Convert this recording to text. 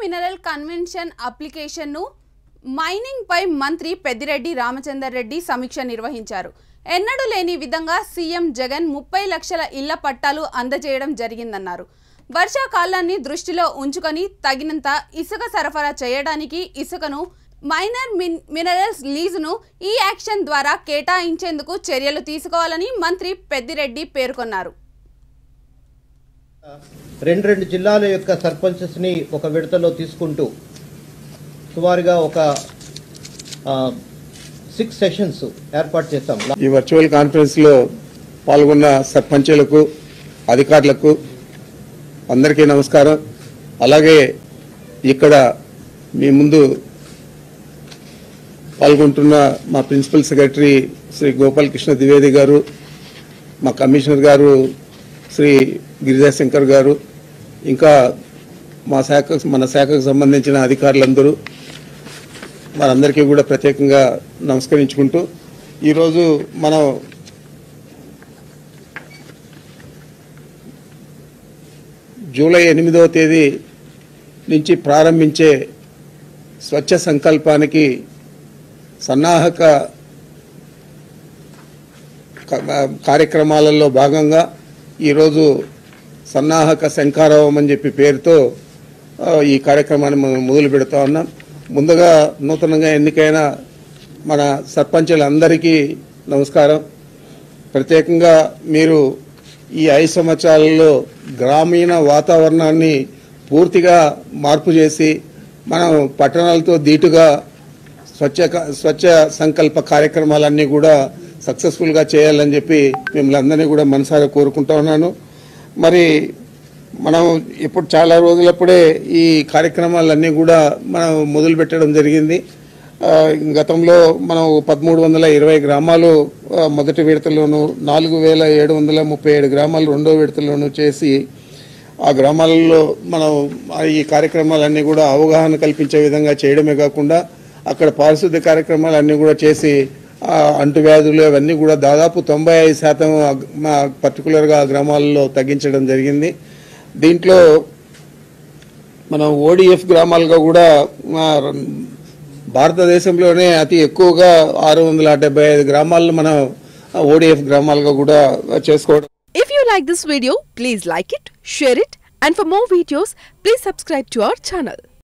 Mineral convention అప్లికేషన్ను mining పై మంత్రి పెద్దిరెడ్డి రామచందర్ రెడ్డి సమీక్ష నిర్వహించారు ఎన్నడూ లేని విధంగా సీఎం జగన్ ముప్పై లక్షల ఇళ్ల పట్టాలు అందజేయడం జరిగిందన్నారు వర్షాకాలాన్ని దృష్టిలో ఉంచుకొని తగినంత ఇసుక సరఫరా చేయడానికి ఇసుకను మైనర్ మిన్ మినరల్స్ లీజును ఈ యాక్షన్ ద్వారా కేటాయించేందుకు చర్యలు తీసుకోవాలని మంత్రి పెద్దిరెడ్డి పేర్కొన్నారు రెండు రెండు జిల్లాల యొక్క సర్పంచెస్ని ఒక విడతలో తీసుకుంటూ సుమారుగా ఒక సిక్స్ సెషన్స్ ఏర్పాటు చేస్తాం ఈ వర్చువల్ కాన్ఫరెన్స్ లో పాల్గొన్న సర్పంచులకు అధికారులకు అందరికీ నమస్కారం అలాగే ఇక్కడ మీ ముందు పాల్గొంటున్న మా ప్రిన్సిపల్ సెక్రటరీ శ్రీ గోపాల్ కృష్ణ ద్వివేది గారు మా కమిషనర్ గారు శ్రీ గిరిజా శంకర్ గారు ఇంకా మా శాఖ మన శాఖకు సంబంధించిన అధికారులందరూ వారందరికీ కూడా ప్రత్యేకంగా నమస్కరించుకుంటూ ఈరోజు మనం జూలై ఎనిమిదవ తేదీ నుంచి ప్రారంభించే స్వచ్ఛ సంకల్పానికి సన్నాహక క- కార్యక్రమాలలో భాగంగా ఈరోజు సన్నాహక శంఖారావం అని చెప్పి పేరుతో ఆ, ఈ కార్యక్రమాన్ని మనం మొదలు పెడతా ఉన్నాం ముందుగా నూతనంగా ఎన్నికైన మన సర్పంచులందరికీ నమస్కారం ప్రత్యేకంగా మీరు ఈ ఐదు సంవత్సరాలలో గ్రామీణ వాతావరణాన్ని పూర్తిగా మార్పు చేసి మనం పట్టణాలతో దీటుగా స్వచ్ఛ స్వచ్ఛ సంకల్ప కార్యక్రమాలన్నీ కూడా సక్సెస్ఫుల్గా చేయాలని చెప్పి మిమ్మల్ని అందరినీ కూడా మనసారా కోరుకుంటా ఉన్నాను మరి మనం ఇప్పుడు చాలా రోజులప్పుడే ఈ కార్యక్రమాలన్నీ కూడా మనం మొదలు పెట్టడం జరిగింది ఆ, గతంలో మనం పదమూడు వందల ఇరవై గ్రామాలు ఆ, మొదటి విడతలోను నాలుగు వేల ఏడు వందల ముప్పై ఏడు గ్రామాలు రెండో విడతలోను చేసి ఆ గ్రామాలలో మనం ఆ ఈ కార్యక్రమాలన్నీ కూడా అవగాహన కల్పించే విధంగా చేయడమే కాకుండా అక్కడ పారిశుద్ధ్య కార్యక్రమాలన్నీ కూడా చేసి ఆ అంటువ్యాధులు అవన్నీ కూడా దాదాపు తొంభై ఐదు శాతం ఆ గ- మా పర్టికులర్గా ఆ గ్రామాలలో తగ్గించడం జరిగింది దీంట్లో మనం ఓడిఎఫ్ గ్రామాలుగా కూడా ఆ, భారతదేశంలోనే అతి ఎక్కువగా ఆరు వందల డెబ్బై ఐదు గ్రామాలను మనం ఓడిఎఫ్ గ్రామాలుగా కూడా చేసుకోవడం If you like this video, please like it, share it, and for more videos, please subscribe to our channel.